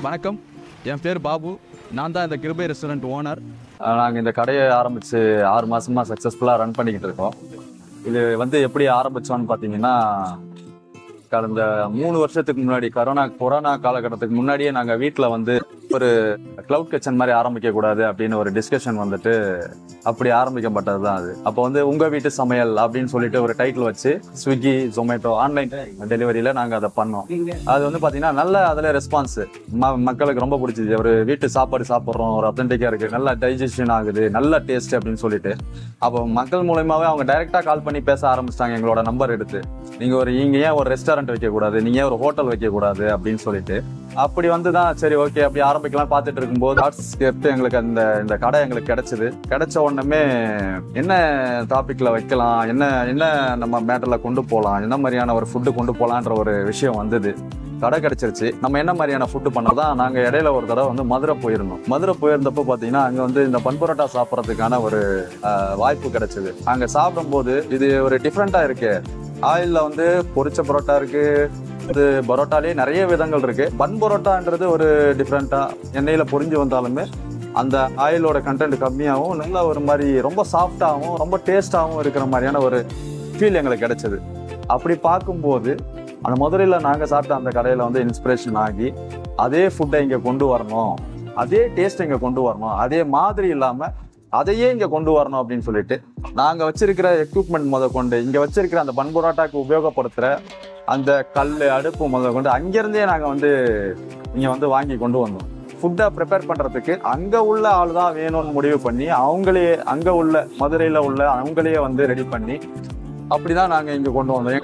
வணக்கம் என் பேர் பாபு நான் தான் இந்த கிருபை ரெஸ்டாரண்ட் ஓனர் நாங்கள் இந்த கடையை ஆரம்பித்து ஆறு மாசமா சக்ஸஸ்ஃபுல்லாக ரன் பண்ணிக்கிட்டு இருக்கோம் இது வந்து எப்படி ஆரம்பிச்சோம்னு பார்த்தீங்கன்னா கடந்த மூணு வருஷத்துக்கு முன்னாடி கரோனா கொரோனா காலகட்டத்துக்கு முன்னாடியே நாங்கள் வீட்டில் வந்து ஒரு க்ளவுட் கிச்சன் மாதிரி ஆரம்பிக்க கூடாது அப்படின்னு ஒரு டிஸ்கஷன் வந்துட்டு அப்படி ஆரம்பிக்கப்பட்டது தான் அது அப்போ வந்து உங்க வீட்டு சமையல் அப்படின்னு சொல்லிட்டு ஒரு டைட்டில் வச்சு ஸ்விக்கி ஜொமேட்டோ ஆன்லைன் டெலிவரியில நாங்கள் அதை பண்ணோம் அது வந்து பார்த்தீங்கன்னா நல்ல அதில் ரெஸ்பான்ஸ் மக்களுக்கு ரொம்ப பிடிச்சிது ஒரு வீட்டு சாப்பாடு சாப்பிட்றோம் ஒரு அத்தன்டிக்காக இருக்கு நல்ல டைஜஷன் ஆகுது நல்ல டேஸ்ட் அப்படின்னு சொல்லிட்டு அப்போ மக்கள் மூலயமாவே அவங்க டைரெக்டாக கால் பண்ணி பேச ஆரம்பிச்சிட்டாங்க எங்களோட நம்பர் எடுத்து நீங்க ஒரு இங்க ஏன் ஒரு ரெஸ்டாரண்ட் வைக்க கூடாது நீங்க ஏன் ஒரு ஹோட்டல் வைக்க கூடாது அப்படின்னு சொல்லிட்டு அப்படி வந்து தான் சரி ஓகே அப்படி ஆரம்பிக்கலாம் பார்த்துட்டு இருக்கும்போது ஆர்ட்ஸ் எடுத்து எங்களுக்கு அந்த இந்த கடை எங்களுக்கு கிடைச்சது கிடைச்ச உடனே என்ன டாபிக்ல வைக்கலாம் என்ன என்ன நம்ம மேட்டர்ல கொண்டு போகலாம் என்ன மாதிரியான ஒரு ஃபுட்டு கொண்டு போகலான்ற ஒரு விஷயம் வந்தது கடை கிடைச்சிருச்சு நம்ம என்ன மாதிரியான ஃபுட்டு பண்ணதான் நாங்க இடையில ஒரு தடவை வந்து மதுரை போயிருந்தோம் மதுரை போயிருந்தப்போ பாத்தீங்கன்னா அங்க வந்து இந்த பன் பரோட்டா சாப்பிட்றதுக்கான ஒரு ஆஹ், வாய்ப்பு கிடைச்சது அங்க சாப்பிடும்போது இது ஒரு டிஃப்ரெண்டா இருக்கு ஆயில்ல வந்து பொரிச்ச பரோட்டா இருக்கு இது பரோட்டாலே நிறைய விதங்கள் இருக்கு பன் பரோட்டான்றது ஒரு டிஃப்ரெண்டா எண்ணெயில பொரிஞ்சு வந்தாலுமே அந்த ஆயிலோட கண்டென்ட் கம்மியாகவும் நல்ல ஒரு மாதிரி ரொம்ப சாஃப்டாகவும் ரொம்ப டேஸ்டாகவும் இருக்கிற மாதிரியான ஒரு ஃபீல் எங்களுக்கு கிடைச்சது அப்படி பார்க்கும்போது அந்த மதுரையில் நாங்கள் சாப்பிட்ட அந்த கடையில் வந்து இன்ஸ்பிரேஷன் ஆகி அதே ஃபுட்டை இங்கே கொண்டு வரணும் அதே டேஸ்ட் இங்கே கொண்டு வரணும் அதே மாதிரி இல்லாமல் அதையே இங்கே கொண்டு வரணும் அப்படின்னு சொல்லிட்டு நாங்கள் வச்சிருக்கிற எக்யூப்மெண்ட் முத கொண்டு இங்கே வச்சிருக்கிற அந்த பன் பரோட்டாக்கு உபயோகப்படுத்துகிற அந்த கல் அடுப்பு முத கொண்டு அங்கேருந்தே நாங்கள் வந்து இங்கே வந்து வாங்கி கொண்டு வந்தோம் ஃபுட்டை ப்ரிப்பேர் பண்ணுறதுக்கு அங்கே உள்ள ஆள் தான் வேணும்னு முடிவு பண்ணி அவங்களே அங்கே உள்ள மதுரையில் உள்ள அவங்களே வந்து ரெடி பண்ணி அப்படி தான் நாங்கள் இங்கே கொண்டு வந்தோம்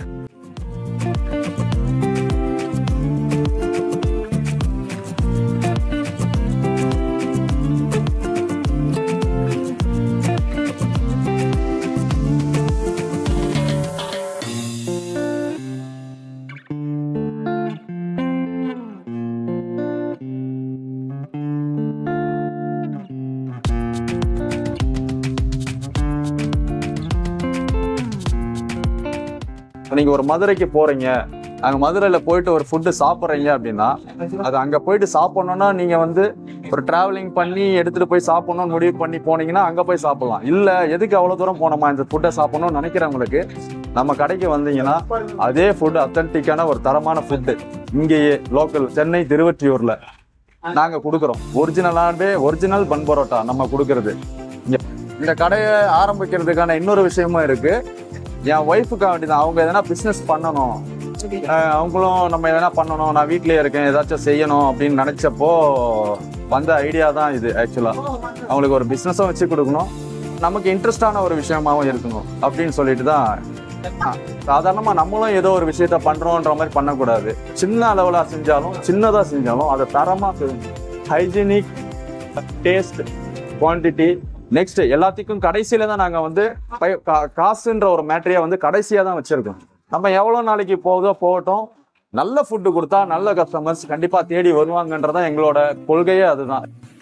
நீங்க ஒரு மதுரைக்கு போறீங்க அங்க மதுரையில போயிட்டு ஒரு ஃபுட்டு சாப்பிட்றீங்க அப்படின்னா அது அங்க போயிட்டு சாப்பிடணும்னா நீங்க வந்து ஒரு டிராவலிங் பண்ணி எடுத்துட்டு போய் சாப்பிடணும்னு முடிவு பண்ணி போனீங்கன்னா அங்க போய் சாப்பிடலாம் இல்ல எதுக்கு அவ்வளவு தூரம் போனோமா இந்த ஃபுட்டை சாப்பிடணும்னு நினைக்கிறவங்களுக்கு நம்ம கடைக்கு வந்தீங்கன்னா அதே ஃபுட் அத்தன்டிக்கான ஒரு தரமான ஃபுட்டு இங்கேயே லோக்கல் சென்னை திருவற்றியூர்ல நாங்க கொடுக்குறோம் ஒரிஜினலாண்டே ஒரிஜினல் பன் பரோட்டா நம்ம கொடுக்கறது இங்க இந்த கடையை ஆரம்பிக்கிறதுக்கான இன்னொரு விஷயமும் இருக்கு என் ஒய்ஃபுக்காக வேண்டியதான் அவங்க எதனா பிஸ்னஸ் பண்ணணும் அஹ் அவங்களும் நம்ம எதனா பண்ணணும் நான் வீட்லயே இருக்கேன் ஏதாச்சும் செய்யணும் அப்படின்னு நினைச்சப்போ வந்த ஐடியா தான் இது ஆக்சுவலா அவங்களுக்கு ஒரு பிஸ்னஸும் வச்சு கொடுக்கணும் நமக்கு இன்ட்ரெஸ்டான ஒரு விஷயமாவும் இருக்கணும் அப்படின்னு சொல்லிட்டு தான் அஹ் சாதாரணமா நம்மளும் ஏதோ ஒரு விஷயத்த பண்றோன்ற மாதிரி பண்ணக்கூடாது சின்ன அளவுல செஞ்சாலும் சின்னதா செஞ்சாலும் அதை தரமா ஹைஜீனிக் டேஸ்ட் குவான்டிட்டி நெக்ஸ்ட் எல்லாத்துக்கும் கடைசியில தான் நாங்க வந்து பை- கா- காசுன்ற ஒரு மேட்டரியா வந்து கடைசியா தான் வச்சிருக்கோம் நம்ம எவ்வளவு நாளைக்கு போகுதோ போகட்டும் நல்ல ஃபுட்டு கொடுத்தா நல்ல கஸ்டமர்ஸ் கண்டிப்பா தேடி வருவாங்கன்றதான் எங்களோட கொள்கையே அதுதான்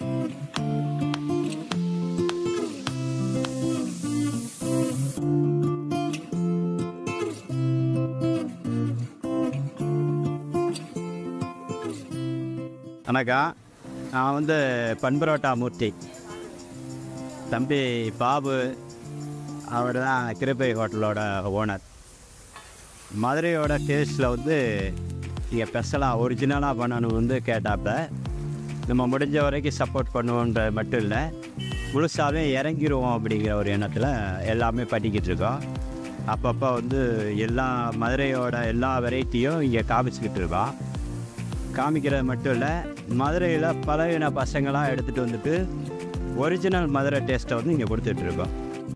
வணக்கம் நான் வந்து பண்பரோட்டா மூர்த்தி தம்பி பாபு அவர் தான் கிருபை ஹோட்டலோட ஓனர் மதுரையோட டேஸ்ட்டில் வந்து இங்கே ஸ்பெஷலாக ஒரிஜினலாக பண்ணணும் வந்து கேட்டாப்ப நம்ம முடிஞ்ச வரைக்கும் சப்போர்ட் பண்ணுவோன்ற மட்டும் இல்லை முழுசாகவே இறங்கிடுவோம் அப்படிங்கிற ஒரு எண்ணத்தில் எல்லாமே பண்ணிக்கிட்டு இருக்கோம் அப்பப்போ வந்து எல்லா மதுரையோட எல்லா வெரைட்டியும் இங்கே காமிச்சிக்கிட்டு இருக்கோம் காமிக்கிறது மட்டும் இல்லை மதுரையில் பழகின பசங்களாம் எடுத்துகிட்டு வந்துட்டு ஒரிஜினல் மதுரை டேஸ்ட்டை வந்து இங்கே கொடுத்துட்ருக்கோம்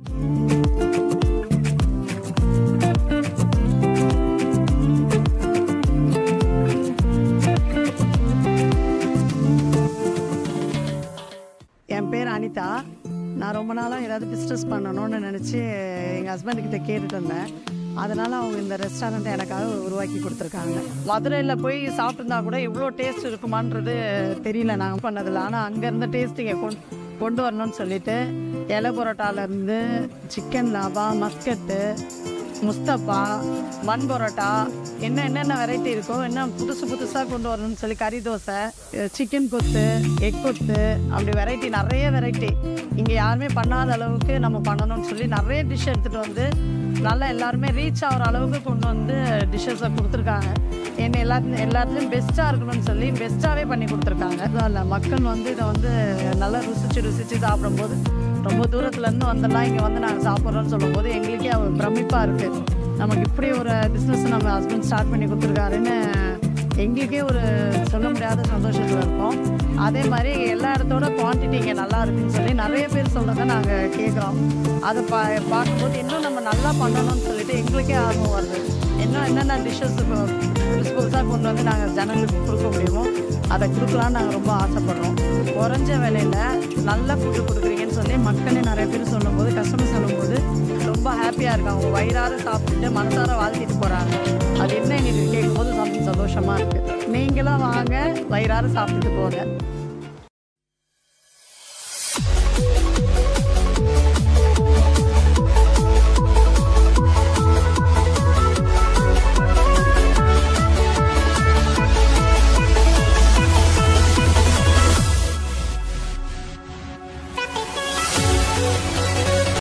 என் பேர் அனிதா நான் ரொம்ப நாளாக ஏதாவது பிஸ்னஸ் பண்ணணும்னு நினச்சி எங்கள் ஹஸ்பண்டுக்கிட்ட கேட்டுட்டு இருந்தேன் அதனால் அவங்க இந்த ரெஸ்டாரண்ட்டை எனக்காக உருவாக்கி கொடுத்துருக்காங்க மதுரையில் போய் சாப்பிட்டுருந்தா கூட இவ்வளோ டேஸ்ட் இருக்குமான்றது தெரியல நாங்கள் பண்ணதில்ல ஆனால் அங்கே இருந்த டேஸ்ட் இங்கே கொண்டு கொண்டு வரணும்னு சொல்லிட்டு இலை பரோட்டாலேருந்து சிக்கன் லாவா மஸ்கட்டு முஸ்தபா மண் பரோட்டா என்ன என்னென்ன வெரைட்டி இருக்கோ என்ன புதுசு புதுசாக கொண்டு வரணும்னு சொல்லி கறி தோசை சிக்கன் கொத்து எக் கொத்து அப்படி வெரைட்டி நிறைய வெரைட்டி இங்கே யாருமே பண்ணாத அளவுக்கு நம்ம பண்ணணும்னு சொல்லி நிறைய டிஷ் எடுத்துகிட்டு வந்து நல்லா எல்லாருமே ரீச் ஆகிற அளவுக்கு கொண்டு வந்து டிஷ்ஷஸை கொடுத்துருக்காங்க என்ன எல்லாத்து எல்லாத்துலேயும் பெஸ்ட்டாக இருக்கணும்னு சொல்லி பெஸ்ட்டாகவே பண்ணி கொடுத்துருக்காங்க அதான் இல்லை மக்கள் வந்து இதை வந்து நல்லா ருசிச்சு ருசிச்சு சாப்பிடும்போது ரொம்ப தூரத்துலேருந்து வந்தெல்லாம் இங்கே வந்து நாங்கள் சாப்பிட்றோன்னு சொல்லும்போது எங்களுக்கே அவ பிரமிப்பாக இருக்குது நமக்கு இப்படி ஒரு பிஸ்னஸ் நம்ம ஹஸ்பண்ட் ஸ்டார்ட் பண்ணி கொடுத்துருக்காருன்னு எங்களுக்கே ஒரு சொல்ல முடியாத சந்தோஷத்தில் இருக்கோம் அதே மாதிரி எல்லா இடத்தோட குவான்டிட்டி இங்கே நல்லா இருக்குன்னு சொல்லி நிறைய பேர் சொல்கிறத நாங்கள் கேட்குறோம் அதை பா பார்க்கும்போது இன்னும் நம்ம நல்லா பண்ணணும்னு சொல்லிட்டு எங்களுக்கே ஆர்வம் வருது இன்னும் என்னென்ன டிஷ்ஷஸ் புதுசு புதுசாக கொண்டு வந்து நாங்கள் ஜனங்களுக்கு கொடுக்க முடியுமோ அதை கொடுக்கலான்னு நாங்கள் ரொம்ப ஆசைப்படுறோம் குறைஞ்ச விலையில் நல்ல ஃபுட்டு கொடுக்குறீங்கன்னு சொல்லி மக்களே நிறைய பேர் சொல்லும்போது கஸ்டமர் சொல்லும்போது ரொம்ப ஹாப்பியாக இருக்காங்க அவங்க வயிறார சாப்பிட்டுட்டு மனசார வாழ்த்திட்டு போகிறாங்க அது என்ன எங்களுக்கு கேட்கும்போது சந்தோஷமாக இருக்குது நீங்களும் வாங்க வயிறார சாப்பிட்டுட்டு போங்க